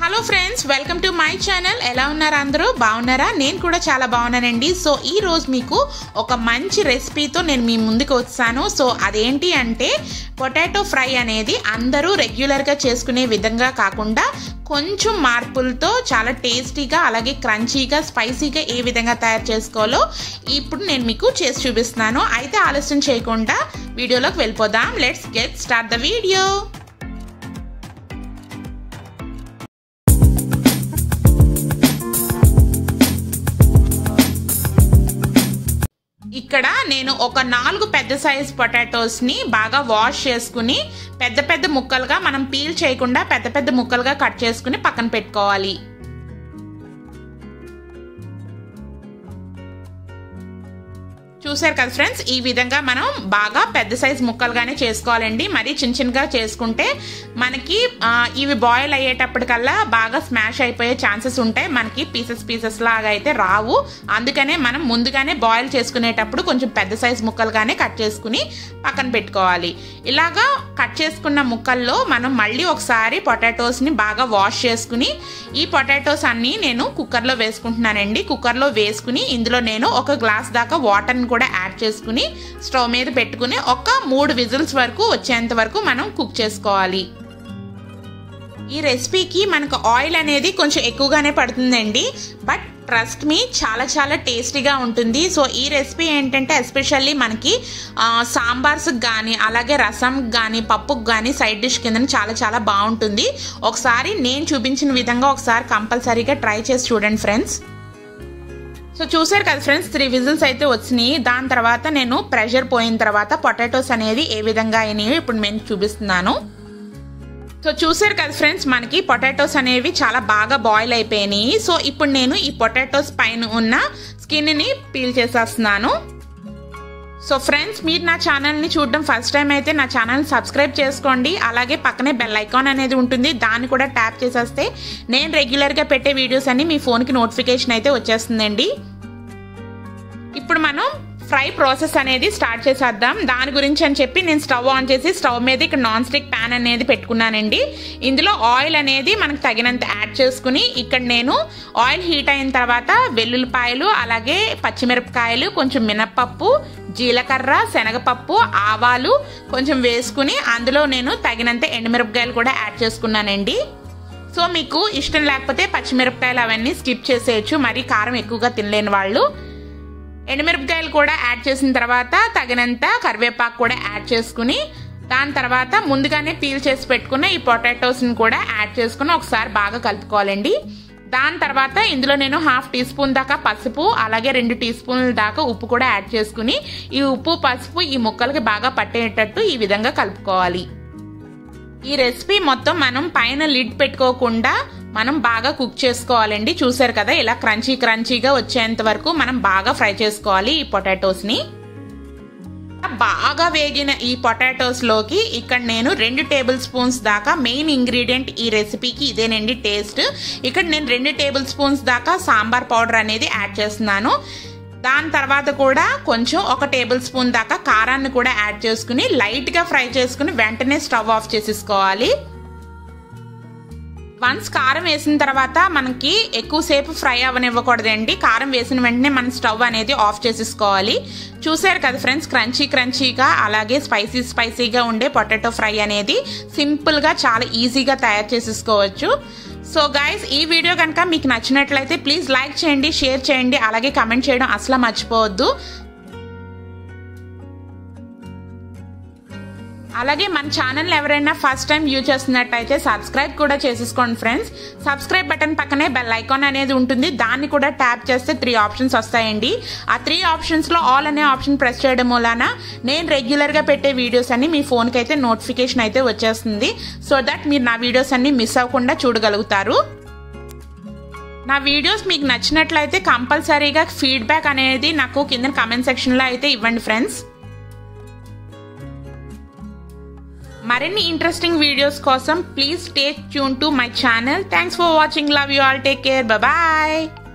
hello friends welcome to my channel ఎలా ఉన్నారు అందరూ బాగున్నారా నేను కూడా చాలా బాగున్నానండి సో ఈ రోజు మీకు ఒక మంచి రెసిపీతో నేను మీ ముందుకు వచ్చాను సో అదేంటి అంటే పొటాటో ఫ్రై అనేది అందరూ రెగ్యులర్గా చేసుకునే విధంగా కాకుండా కొంచెం మార్పులతో చాలా టేస్టీగా అలాగే క్రంచీగా స్పైసీగా ఏ విధంగా తయారు చేసుకోవాలో ఇప్పుడు నేను మీకు చేసి చూపిస్తున్నాను అయితే ఆలస్యం చేయకుండా వీడియోలోకి వెళ్ళిపోదాం let's get start the video ఇక్కడ నేను ఒక నాలుగు పెద్ద సైజ్ పొటాటోస్ని బాగా వాష్ చేసుకుని పెద్ద పెద్ద ముక్కలుగా మనం పీల్ చేయకుండా పెద్ద పెద్ద ముక్కలుగా కట్ చేసుకుని పక్కన పెట్టుకోవాలి చూసారు కదా ఫ్రెండ్స్ ఈ విధంగా మనం బాగా పెద్ద సైజ్ ముక్కలుగానే చేసుకోవాలండి మరీ చిన్న చిన్నగా చేసుకుంటే మనకి ఇవి బాయిల్ అయ్యేటప్పటికల్లా బాగా స్మాష్ అయిపోయే ఛాన్సెస్ ఉంటాయి మనకి పీసెస్ పీసెస్ లాగా అయితే రావు అందుకనే మనం ముందుగానే బాయిల్ చేసుకునేటప్పుడు కొంచెం పెద్ద సైజ్ ముక్కలుగానే కట్ చేసుకుని పక్కన పెట్టుకోవాలి ఇలాగా కట్ చేసుకున్న ముక్కల్లో మనం మళ్ళీ ఒకసారి పొటాటోస్ని బాగా వాష్ చేసుకుని ఈ పొటాటోస్ అన్నీ నేను కుక్కర్లో వేసుకుంటున్నానండి కుక్కర్లో వేసుకుని ఇందులో నేను ఒక గ్లాస్ దాకా వాటర్ని కూడా యాడ్ చేసుకుని స్టవ్ మీద పెట్టుకుని ఒక మూడు విజిల్స్ వరకు వచ్చేంత వరకు మనం కుక్ చేసుకోవాలి ఈ రెసిపీకి మనకు ఆయిల్ అనేది కొంచెం ఎక్కువగానే పడుతుందండి బట్ ట్రస్ట్ మీ చాలా చాలా టేస్టీగా ఉంటుంది సో ఈ రెసిపీ ఏంటంటే ఎస్పెషల్లీ మనకి సాంబార్స్కి కానీ అలాగే రసంకి కానీ పప్పుకి కానీ సైడ్ డిష్ కింద చాలా చాలా బాగుంటుంది ఒకసారి నేను చూపించిన విధంగా ఒకసారి కంపల్సరీగా ట్రై చేసి చూడండి ఫ్రెండ్స్ సో చూసారు కదా ఫ్రెండ్స్ త్రీ విజిల్స్ అయితే వచ్చినాయి దాని తర్వాత నేను ప్రెషర్ పోయిన తర్వాత పొటాటోస్ అనేది ఏ విధంగా అయినాయో ఇప్పుడు నేను చూపిస్తున్నాను సో చూసారు కదా ఫ్రెండ్స్ మనకి పొటాటోస్ అనేవి చాలా బాగా బాయిల్ అయిపోయినాయి సో ఇప్పుడు నేను ఈ పొటాటోస్ పైన ఉన్న స్కిన్ని పీల్ చేసేస్తున్నాను సో ఫ్రెండ్స్ మీరు నా ఛానల్ని చూడడం ఫస్ట్ టైం అయితే నా ఛానల్ని సబ్స్క్రైబ్ చేసుకోండి అలాగే పక్కనే బెల్ ఐకాన్ అనేది ఉంటుంది దాన్ని కూడా ట్యాప్ చేసేస్తే నేను రెగ్యులర్గా పెట్టే వీడియోస్ అన్ని మీ ఫోన్కి నోటిఫికేషన్ అయితే వచ్చేస్తుందండి ఇప్పుడు మనం ఫ్రై ప్రాసెస్ అనేది స్టార్ట్ చేసేద్దాం దాని గురించి అని చెప్పి నేను స్టవ్ ఆన్ చేసి స్టవ్ మీద ఇక్కడ నాన్ స్టిక్ ప్యాన్ అనేది పెట్టుకున్నానండి ఇందులో ఆయిల్ అనేది మనకు తగినంత యాడ్ చేసుకుని ఇక్కడ నేను ఆయిల్ హీట్ అయిన తర్వాత వెల్లుల్లిపాయలు అలాగే పచ్చిమిరపకాయలు కొంచెం మినప్పప్పు జీలకర్ర శనగపప్పు ఆవాలు కొంచెం వేసుకుని అందులో నేను తగినంత ఎండుమిరపకాయలు కూడా యాడ్ చేసుకున్నానండి సో మీకు ఇష్టం లేకపోతే పచ్చిమిరపకాయలు అవన్నీ స్కిప్ చేసేయచ్చు మరీ కారం ఎక్కువగా తినలేని వాళ్ళు ఎండుమిరపకాయలు కూడా యాడ్ చేసిన తర్వాత తగినంత కరివేపాకు కూడా యాడ్ చేసుకుని దాని తర్వాత ముందుగానే పీల్ చేసి పెట్టుకున్న ఈ పొటాటోస్ని కూడా యాడ్ చేసుకుని ఒకసారి బాగా కలుపుకోవాలండి దాని తర్వాత ఇందులో నేను హాఫ్ టీ స్పూన్ దాకా పసుపు అలాగే రెండు టీ స్పూన్ల దాకా ఉప్పు కూడా యాడ్ చేసుకుని ఈ ఉప్పు పసుపు ఈ ముక్కలకి బాగా పట్టేటట్టు ఈ విధంగా కలుపుకోవాలి ఈ రెసిపీ మొత్తం మనం పైన లిడ్ పెట్టుకోకుండా మనం బాగా కుక్ చేసుకోవాలండి చూసారు కదా ఇలా క్రంచీ క్రంచీగా వచ్చేంత వరకు మనం బాగా ఫ్రై చేసుకోవాలి ఈ పొటాటోస్ని బాగా వేగిన ఈ పొటాటోస్లోకి ఇక్కడ నేను రెండు టేబుల్ స్పూన్స్ దాకా మెయిన్ ఇంగ్రీడియంట్ ఈ రెసిపీకి ఇదేనండి టేస్ట్ ఇక్కడ నేను రెండు టేబుల్ స్పూన్స్ దాకా సాంబార్ పౌడర్ అనేది యాడ్ చేస్తున్నాను దాని తర్వాత కూడా కొంచెం ఒక టేబుల్ స్పూన్ దాకా కారాన్ని కూడా యాడ్ చేసుకుని లైట్గా ఫ్రై చేసుకుని వెంటనే స్టవ్ ఆఫ్ చేసేసుకోవాలి వన్స్ కారం వేసిన తర్వాత మనకి ఎక్కువసేపు ఫ్రై అవ్వనివ్వకూడదండి కారం వేసిన వెంటనే మనం స్టవ్ అనేది ఆఫ్ చేసేసుకోవాలి చూసారు కదా ఫ్రెండ్స్ క్రంచీ క్రంచీగా అలాగే స్పైసీ స్పైసీగా ఉండే పొటాటో ఫ్రై అనేది సింపుల్గా చాలా ఈజీగా తయారు చేసేసుకోవచ్చు సో గైస్ ఈ వీడియో కనుక మీకు నచ్చినట్లయితే ప్లీజ్ లైక్ చేయండి షేర్ చేయండి అలాగే కమెంట్ చేయడం అసలు మర్చిపోవద్దు అలాగే మన ఛానల్ ఎవరైనా ఫస్ట్ టైం వ్యూ చేస్తున్నట్టయితే సబ్స్క్రైబ్ కూడా చేసేసుకోండి ఫ్రెండ్స్ సబ్స్క్రైబ్ బటన్ పక్కనే బెల్ ఐకాన్ అనేది ఉంటుంది దాన్ని కూడా ట్యాప్ చేస్తే త్రీ ఆప్షన్స్ వస్తాయండి ఆ త్రీ ఆప్షన్స్లో ఆల్ అనే ఆప్షన్ ప్రెస్ చేయడం వలన నేను రెగ్యులర్గా పెట్టే వీడియోస్ అన్ని మీ ఫోన్కి అయితే నోటిఫికేషన్ అయితే వచ్చేస్తుంది సో దట్ మీరు నా వీడియోస్ అన్ని మిస్ అవ్వకుండా చూడగలుగుతారు నా వీడియోస్ మీకు నచ్చినట్లయితే కంపల్సరీగా ఫీడ్బ్యాక్ అనేది నాకు కింద కమెంట్ సెక్షన్లో అయితే ఇవ్వండి ఫ్రెండ్స్ మరిన్ని ఇంట్రెస్టింగ్ వీడియోస్ కోసం please stay tune to my channel thanks for watching love you all take care bye